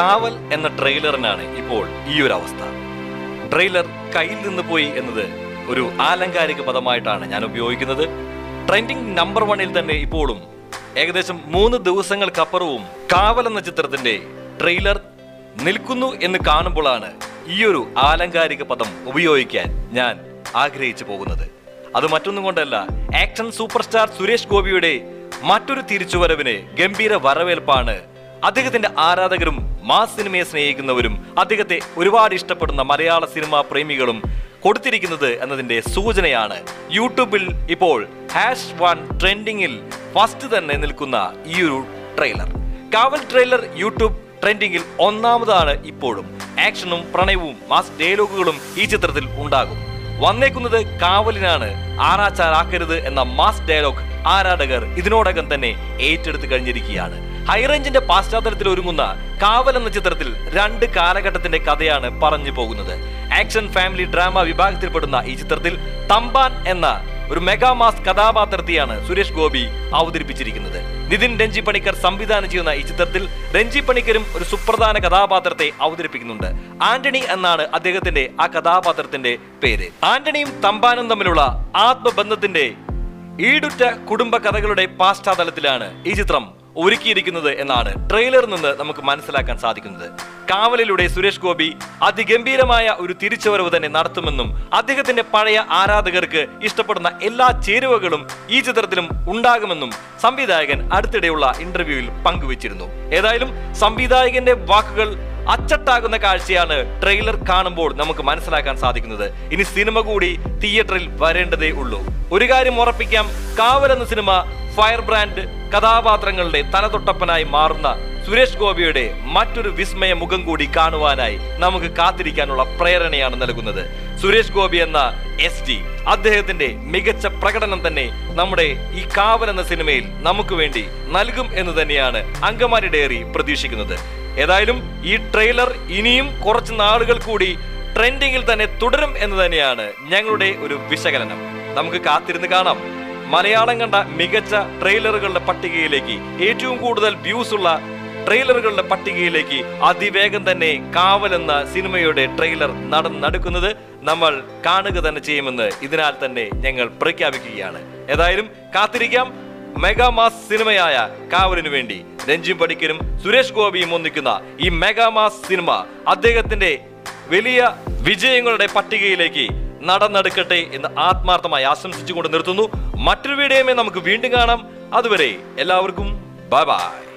കാവൽ എന്ന ട്രെയിലറിനാണ് ഇപ്പോൾ ഈ ഒരു അവസ്ഥ ട്രെയിലർ കയ്യിൽ നിന്ന് പോയി എന്നത് ഒരു ആലങ്കാരിക പദമായിട്ടാണ് ഞാൻ ഉപയോഗിക്കുന്നത് ട്രെൻഡിങ് നമ്പർ വണ്ണിൽ തന്നെ ഇപ്പോഴും ഏകദേശം മൂന്ന് ദിവസങ്ങൾക്കപ്പുറവും കാവൽ എന്ന ചിത്രത്തിന്റെ ട്രെയിലർ നിൽക്കുന്നു എന്ന് കാണുമ്പോഴാണ് ഈ ഒരു ആലങ്കാരിക പദം ഉപയോഗിക്കാൻ ഞാൻ ആഗ്രഹിച്ചു പോകുന്നത് അത് മറ്റൊന്നും കൊണ്ടല്ല ആക്ഷൻ സൂപ്പർ സ്റ്റാർ സുരേഷ് ഗോപിയുടെ മറ്റൊരു തിരിച്ചുവരവിന് ഗംഭീര വരവേൽപ്പാണ് അദ്ദേഹത്തിന്റെ ആരാധകരും മാസ് സിനിമയെ സ്നേഹിക്കുന്നവരും അദ്ദേഹത്തെ ഒരുപാട് ഇഷ്ടപ്പെടുന്ന മലയാള സിനിമാ പ്രേമികളും കൊടുത്തിരിക്കുന്നത് എന്നതിന്റെ സൂചനയാണ് യൂട്യൂബിൽ ഇപ്പോൾ ഹാഷ് വൺ ട്രെൻഡിങ്ങിൽ ഫസ്റ്റ് തന്നെ നിൽക്കുന്ന ഈ ഒരു ട്രെയിലർ കാവൽ ട്രെയിലർ യൂട്യൂബ് ട്രെൻഡിങ്ങിൽ ഒന്നാമതാണ് ഇപ്പോഴും ആക്ഷനും പ്രണയവും മാസ് ഡയലോഗുകളും ഈ ചിത്രത്തിൽ ഉണ്ടാകും വന്നേക്കുന്നത് കാവലിനാണ് ആറാച്ചാറാക്കരുത് എന്ന മാസ് ഡയലോഗ് ആരാധകർ ഇതിനോടകം തന്നെ ഏറ്റെടുത്ത് കഴിഞ്ഞിരിക്കുകയാണ് ഹൈറേഞ്ചിന്റെ പശ്ചാത്തലത്തിൽ ഒരുങ്ങുന്ന കാവൽ എന്ന ചിത്രത്തിൽ രണ്ട് കാലഘട്ടത്തിന്റെ കഥയാണ് പറഞ്ഞു പോകുന്നത് ആക്ഷൻ ഫാമിലി ഡ്രാമ വിഭാഗത്തിൽപ്പെടുന്ന ഈ ചിത്രത്തിൽ തമ്പാൻ എന്ന ഒരു മെഗാമാസ് കഥാപാത്രത്തെയാണ് സുരേഷ് ഗോപി അവതരിപ്പിച്ചിരിക്കുന്നത് നിതിൻ രഞ്ജി പണിക്കർ സംവിധാനം ചെയ്യുന്ന ഈ ചിത്രത്തിൽ രഞ്ജി പണിക്കരും ഒരു സുപ്രധാന കഥാപാത്രത്തെ അവതരിപ്പിക്കുന്നുണ്ട് ആന്റണി എന്നാണ് അദ്ദേഹത്തിന്റെ ആ കഥാപാത്രത്തിന്റെ പേര് ആന്റണിയും തമ്പാനും തമ്മിലുള്ള ആത്മബന്ധത്തിന്റെ ഈടുറ്റ കുടുംബ കഥകളുടെ പശ്ചാത്തലത്തിലാണ് ഈ ചിത്രം ഒരുക്കിയിരിക്കുന്നത് എന്നാണ് ട്രെയിലറിൽ നിന്ന് നമുക്ക് മനസ്സിലാക്കാൻ സാധിക്കുന്നത് കാവലിലൂടെ സുരേഷ് ഗോപി അതിഗംഭീരമായ ഒരു തിരിച്ചുവരവ് തന്നെ നടത്തുമെന്നും അദ്ദേഹത്തിന്റെ പഴയ ആരാധകർക്ക് ഇഷ്ടപ്പെടുന്ന എല്ലാ ചേരുവകളും ഈ ചിത്രത്തിലും ഉണ്ടാകുമെന്നും സംവിധായകൻ അടുത്തിടെയുള്ള ഇന്റർവ്യൂവിൽ പങ്കുവച്ചിരുന്നു ഏതായാലും സംവിധായകന്റെ വാക്കുകൾ അച്ചട്ടാകുന്ന കാഴ്ചയാണ് ട്രെയിലർ കാണുമ്പോൾ നമുക്ക് മനസ്സിലാക്കാൻ സാധിക്കുന്നത് ഇനി സിനിമ കൂടി തിയേറ്ററിൽ വരേണ്ടതേ ഉള്ളൂ ഒരു കാര്യം ഉറപ്പിക്കാം കാവൽ എന്ന സിനിമ ഫയർ ബ്രാൻഡ് കഥാപാത്രങ്ങളുടെ തലതൊട്ടപ്പനായി മാറുന്ന സുരേഷ് ഗോപിയുടെ മറ്റൊരു വിസ്മയ മുഖം കൂടി കാണുവാനായി നമുക്ക് കാത്തിരിക്കാനുള്ള പ്രേരണയാണ് നൽകുന്നത് സുരേഷ് ഗോപി എന്ന എസ് ഡി അദ്ദേഹത്തിന്റെ മികച്ച പ്രകടനം തന്നെ നമ്മുടെ ഈ കാവൽ എന്ന സിനിമയിൽ നമുക്ക് വേണ്ടി നൽകും എന്ന് തന്നെയാണ് അങ്കമാലി ഡയറി പ്രതീക്ഷിക്കുന്നത് ഏതായാലും ഈ ട്രെയിലർ ഇനിയും കുറച്ച് നാളുകൾ കൂടി ട്രെൻഡിങ്ങിൽ തന്നെ തുടരും എന്ന് തന്നെയാണ് ഞങ്ങളുടെ ഒരു വിശകലനം നമുക്ക് കാത്തിരുന്ന് കാണാം മലയാളം കണ്ട മികച്ച ട്രെയിലറുകളുടെ പട്ടികയിലേക്ക് ഏറ്റവും കൂടുതൽ വ്യൂസ് ഉള്ള ട്രെയിലറുകളുടെ പട്ടികയിലേക്ക് അതിവേഗം തന്നെ കാവൽ എന്ന സിനിമയുടെ ട്രെയിലർ നടന്നെടുക്കുന്നത് നമ്മൾ കാണുക തന്നെ ചെയ്യുമെന്ന് ഇതിനാൽ തന്നെ ഞങ്ങൾ പ്രഖ്യാപിക്കുകയാണ് ഏതായാലും കാത്തിരിക്കാം മെഗാമാസ് സിനിമയായ കാവലിനു വേണ്ടി രഞ്ജിം പടിക്കരും സുരേഷ് ഗോപിയും ഒന്നിക്കുന്ന ഈ മെഗാമാസ് സിനിമ അദ്ദേഹത്തിന്റെ വലിയ വിജയങ്ങളുടെ പട്ടികയിലേക്ക് നടന്നെടുക്കട്ടെ എന്ന് ആത്മാർത്ഥമായി ആശംസിച്ചുകൊണ്ട് നിർത്തുന്നു മറ്റൊരു വീഡിയോയുമേ നമുക്ക് വീണ്ടും കാണാം അതുവരെ എല്ലാവർക്കും ബൈ ബൈ